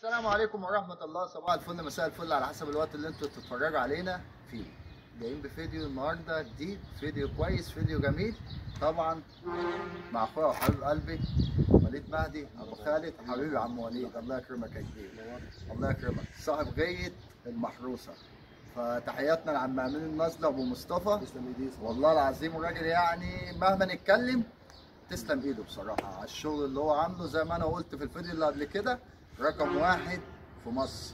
السلام عليكم ورحمة الله صباح الفل مساء الفل على حسب الوقت اللي انتوا بتتفرجوا علينا فيه جايين بفيديو النهارده جديد فيديو كويس فيديو جميل طبعا مع اخويا وحبيب قلبي وليد مهدي ابو خالد حبيبي عم وليد الله يكرمك يا كبير الله يكرمك صاحب غية المحروسة فتحياتنا لعم امين النازله ابو مصطفى تسلم ايديك والله العظيم الراجل يعني مهما نتكلم تسلم ايده بصراحه على الشغل اللي هو عامله زي ما انا قلت في الفيديو اللي قبل كده رقم واحد في مصر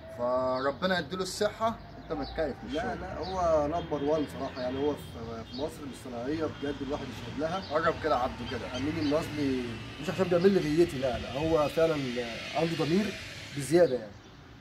فربنا يديله الصحه انت متكيف من لا الشغل. لا هو نمبر 1 صراحه يعني هو في في مصر بالصناعيه بجد الواحد يشهد لها قرب كده عبده كده امين النصلي مش عشان بيعمل لي غيتي لا لا هو فعلا عنده ضمير بزياده يعني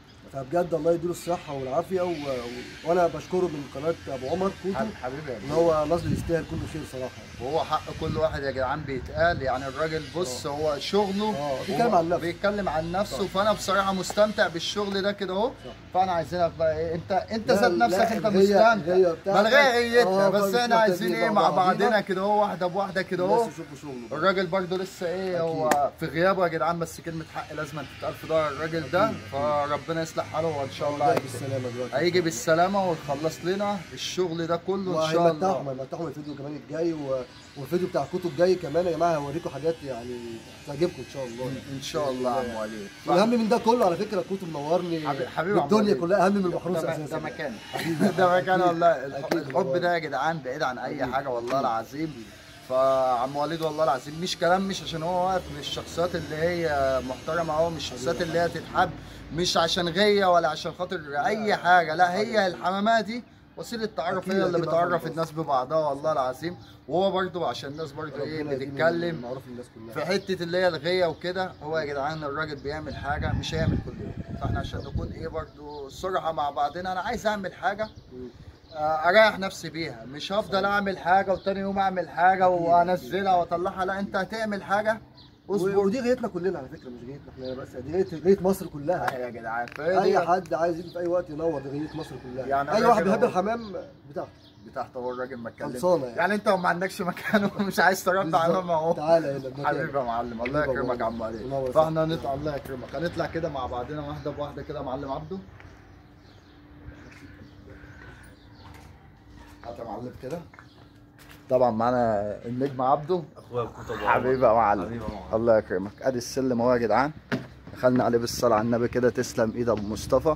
فبجد الله يديله الصحه والعافيه و... و... وانا بشكره من قناه ابو عمر كوتو حب- حبيبي يا ان ابني. هو نصلي يستاهل كل خير صراحه يعني. وهو حق كل واحد يا جدعان بيتقال يعني الراجل بص هو شغله اه، هو بيتكلم عن نفسه. بيتكلم عن نفسه صح. فانا بصراحه مستمتع بالشغل ده كده اهو صح. فانا عايزينك بقى ايه انت انت لا، ذات لا، نفسك انت الغية- مستمتع الغية ما بتاعتك. الغايه غيتنا اه، بس فمش احنا عايزين محتاجين ايه مع مع بعضينا. بعضنا كده اهو واحده بواحده كده اهو الناس يشوفوا شغله الراجل برضه لسه ايه هو في غيابه يا جدعان بس كلمه حق لازم تتقال في ظهر الراجل ده فربنا يصلح حاله وان شاء الله جاي هيجي بالسلامه دلوقتي هيجي بالسلامه ويخلص لنا الشغل ده كله ان شاء وهيمتعهم الله هيمتعهم الفيديو كمان الجاي و... والفيديو بتاع الكتب جاي كمان يا جماعه هوريكم حاجات يعني تعجبكم ان شاء الله ان شاء الله يا عم وليد والاهم من ده كله على فكره الكتب منورني حبيبي- حبيبي عم الدنيا وليد. كلها اهم من المحروسه ده, اساسا ده مكان ده مكان والله الح- أكيد الحب والله. ده يا جدعان بعيد عن اي حاجه والله العظيم فعم وليد والله العظيم مش كلام مش عشان هو واقف من الشخصيات اللي هي محترمه او مش الشخصيات اللي هي تتحب مش عشان غيه ولا عشان خاطر اي حاجه لا هي الحمامات دي وسيله تعرف أكيد هي اللي أكيد بتعرف طبعاً. الناس ببعضها والله العظيم وهو برضو عشان الناس برضو ايه ربنا يديم بتتكلم معروف للناس كلها في حته اللي هي الغيه وكده هو يا جدعان الراجل بيعمل حاجه مش هيعمل كل يوم فاحنا عشان نكون ايه برضو صراحه مع بعضنا انا عايز اعمل حاجه آه، اريح نفسي بيها مش هفضل اعمل حاجه وتاني يوم اعمل حاجه وانزلها واطلعها لا انت هتعمل حاجه و- اصبر ودي غايتنا كلنا على فكره مش غايتنا احنا بس دي غايه غاية مصر كلها يا جدعان اي فهي حد عايز يجي في اي وقت ينور دي غايه مصر كلها يعني اي واحد الراجل بيحب هو- الحمام بتاعته بتاعت هو الراجل ما اتكلم خلصانة يعني. يعني انت ما عندكش مكان ومش عايز تربع عنهم اهو تعالى هنا بمكانك. حبيبي يا معلم الله حبيبي يكرمك يا عم والله. علي منور فاحنا نطلع الله يكرمك هنطلع كده مع بعضنا واحده بواحده كده يا معلم عبده هات يا معلم كده طبعا معانا النجم عبده اخويا كنت ابو حبيبي يا معلم حبيبي يا معلم. الله يكرمك ادي السلم اهو يا جدعان دخلنا عليه بالصلاه على النبي كده تسلم ايد ابو مصطفى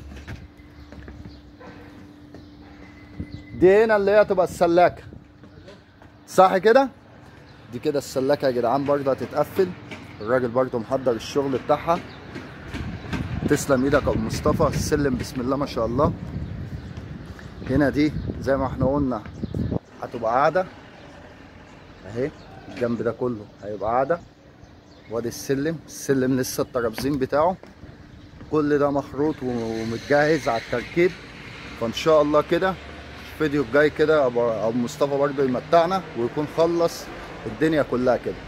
دي هنا اللي هي تبقى السلاكه صح كده دي كده السلاكه يا جدعان برضه هتتقفل الراجل برضه محضر الشغل بتاعها تسلم ايدك يا ابو مصطفى السلم بسم الله ما شاء الله هنا دي زي ما احنا قلنا هتبقى قاعده اهي الجنب ده كله هيبقى قاعده وادي السلم السلم لسه الترابزين بتاعه كل ده مخروط ومتجهز على التركيب فان شاء الله كده الفيديو الجاي كده ابو أبو مصطفى برضه يمتعنا ويكون خلص الدنيا كلها كده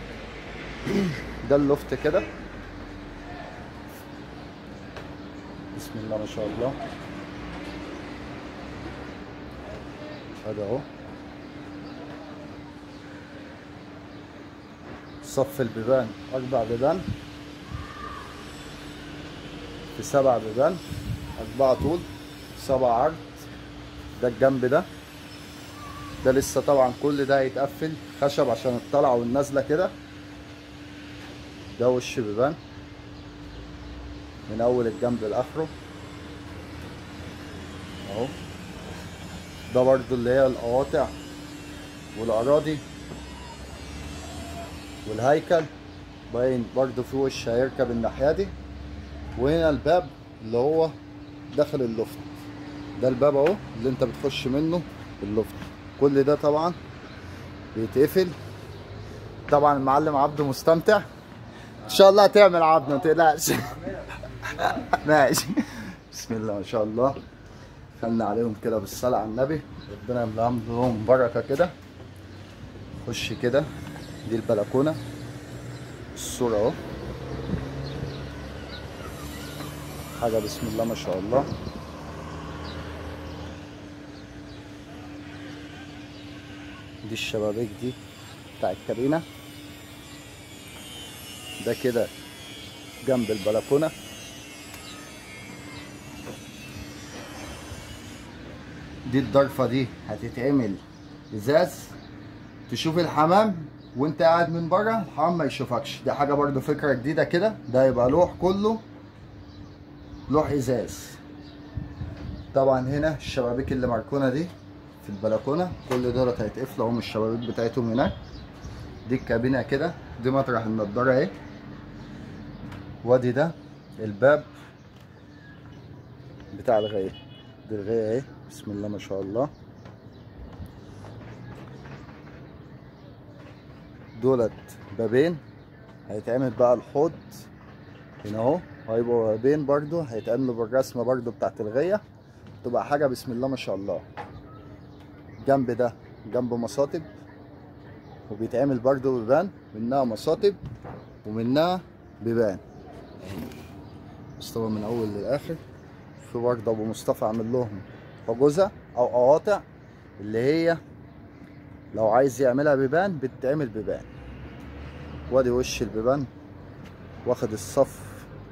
ده اللفت كده بسم الله ما شاء الله هذا اهو صف البيبان أربع بيبان في سبع بيبان أربعة طول سبع عرض ده الجنب ده ده لسه طبعا كل ده هيتقفل خشب عشان الطلعة والنازلة كده ده وش بيبان من أول الجنب لآخره أهو ده برضو اللي هي القواطع والأراضي والهيكل باين برضو في وش هيركب الناحية دي وهنا الباب اللي هو داخل اللفت ده الباب اهو اللي انت بتخش منه اللفت كل ده طبعا بيتقفل طبعا المعلم عبده مستمتع ان شاء الله هتعمل عبده ما تقلقش ماشي بسم الله ما شاء الله خلنا عليهم كده بالصلاة على النبي ربنا يملاهم لهم بركة كده خش كده دي البلكونه الصوره اهو حاجه بسم الله ما شاء الله دي الشبابيك دي بتاع الكابينه ده كده جنب البلكونه دي الضرفه دي هتتعمل ازاز تشوف الحمام وانت قاعد من بره الحمام ما يشوفكش دي حاجه برضو فكره جديده كده ده يبقى لوح كله لوح ازاز طبعا هنا الشبابيك اللي مركونه دي في البلكونه كل دولت هيتقفلوا هم الشبابيك بتاعتهم هناك دي الكابينه كده دي مطرح النضاره اهي وادي ده الباب بتاع الغايه دي الغايه اهي بسم الله ما شاء الله دولت بابين هيتعمل بقى الحوض هنا اهو هيبقوا بابين برضو هيتعملوا بالرسمه برضو بتاعت الغيه تبقى حاجه بسم الله ما شاء الله جنب ده جنب مصاطب وبيتعمل برضو بيبان منها مصاطب ومنها بيبان بس طبعا من اول للاخر في برضه ابو مصطفى عامل لهم حجوزه او قواطع اللي هي لو عايز يعملها بيبان بتتعمل بيبان وادي وش البيبان واخد الصف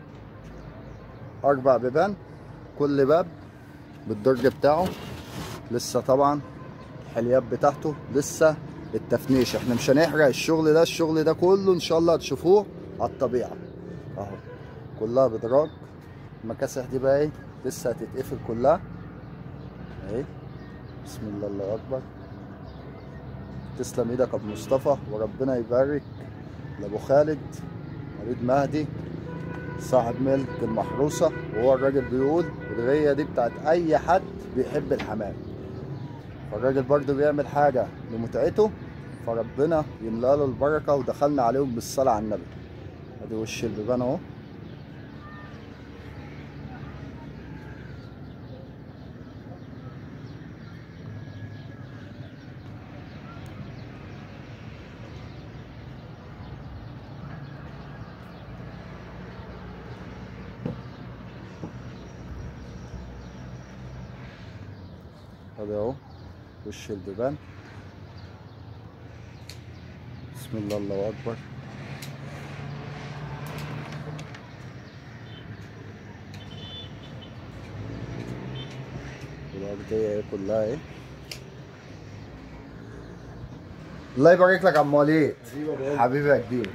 اربع بيبان كل باب بالدرج بتاعه لسه طبعا الحليات بتاعته لسه التفنيش احنا مش هنحرق الشغل ده الشغل ده كله ان شاء الله هتشوفوه على الطبيعه اهو كلها بدراج المكاسح دي بقى ايه لسه هتتقفل كلها اهي بسم الله الله اكبر تسلم ايدك يا ابو مصطفى وربنا يبارك لابو خالد مريض مهدي صاحب ملك المحروسه وهو الراجل بيقول الغيه دي بتاعت اي حد بيحب الحمام فالراجل برضه بيعمل حاجه لمتعته فربنا يملأ له البركه ودخلنا عليهم بالصلاه على النبي ادي وش البيبان اهو ادي اهو وش البيبان بسم الله الله اكبر الأرضية ايه كلها ايه الله يبارك لك يا عم وليد حبيبي يا كبير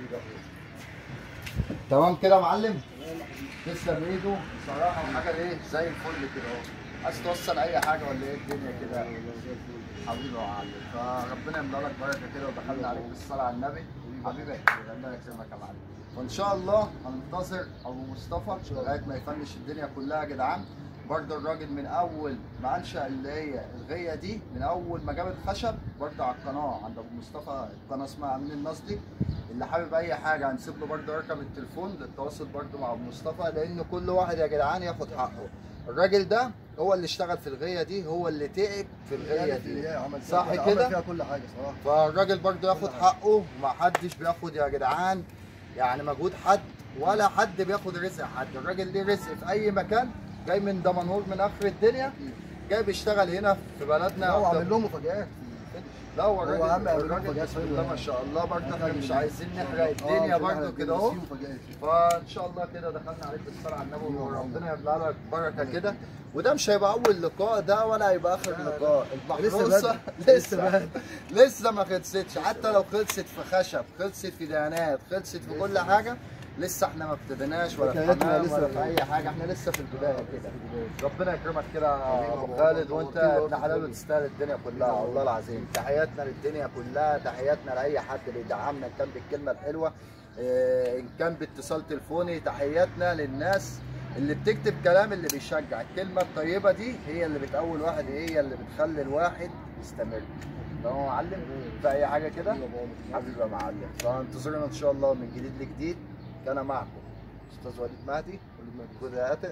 تمام كده يا معلم تسلم ايده صراحه وحاجه ايه زي الفل كده اهو عايز توصل اي حاجه ولا ايه الدنيا كده حبيبي يا معلم فربنا يملا لك بركه كده ودخلنا عليك بالصلاه على النبي حبيبي ربنا يكرمك يا معلم وان شاء الله هننتظر ابو مصطفى لغايه ما يفنش الدنيا كلها يا جدعان برضه الراجل من اول ما انشا اللي هي الغيه دي من اول ما جاب الخشب برضه على القناه عند ابو مصطفى القناه اسمها امين النصدي اللي حابب اي حاجه هنسيب له برضه رقم التليفون للتواصل برضه مع ابو مصطفى لان كل واحد يا جدعان ياخد حقه الراجل ده هو اللي اشتغل في الغيه دي هو اللي تعب في الغيه دي صح عمل كده فيها كل حاجه صراحه فالراجل برضه ياخد حقه ما حدش بياخد يا جدعان يعني مجهود حد ولا حد بياخد رزق حد الراجل ليه رزق في اي مكان جاي من دمنهور من اخر الدنيا جاي بيشتغل هنا في بلدنا هو عامل لهم مفاجآت لا هو هو الراجل عامل الراجل مفاجآت بسم الله ما شاء الله برضه احنا مش عايزين نحرق آه، الدنيا مش برضه هنحرق كده اهو الدنيا، في مفاجآت. فان شاء الله كده دخلنا عليك بالصلاه على النبي وربنا يبلع لك بركه كده وده مش هيبقى اول لقاء ده ولا هيبقى اخر لقاء لسه المحروسه بدري. لسه لسه لسه ما خلصتش حتى لو خلصت في خشب خلصت في دهانات خلصت في كل حاجه لسه احنا ما ابتديناش ولا في حكايتنا حمام لسه ولا في في اي حاجه احنا لسه في البدايه كده ربنا يكرمك كده يا ابو خالد وانت ابن حلال وتستاهل الدنيا كلها والله العظيم تحياتنا للدنيا كلها تحياتنا لاي حد بيدعمنا ان كان بالكلمه الحلوه اه، ان كان باتصال تليفوني تحياتنا للناس اللي بتكتب كلام اللي بيشجع الكلمه الطيبه دي هي اللي بتقوي الواحد هي اللي بتخلي الواحد يستمر تمام يا معلم في اي حاجه كده حبيبي يا معلم فانتظرونا ان شاء الله من جديد لجديد كان معكم استاذ وليد مهدي كده ادم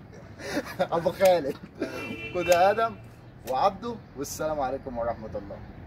ابو خالد كده ادم وعبده والسلام عليكم ورحمه الله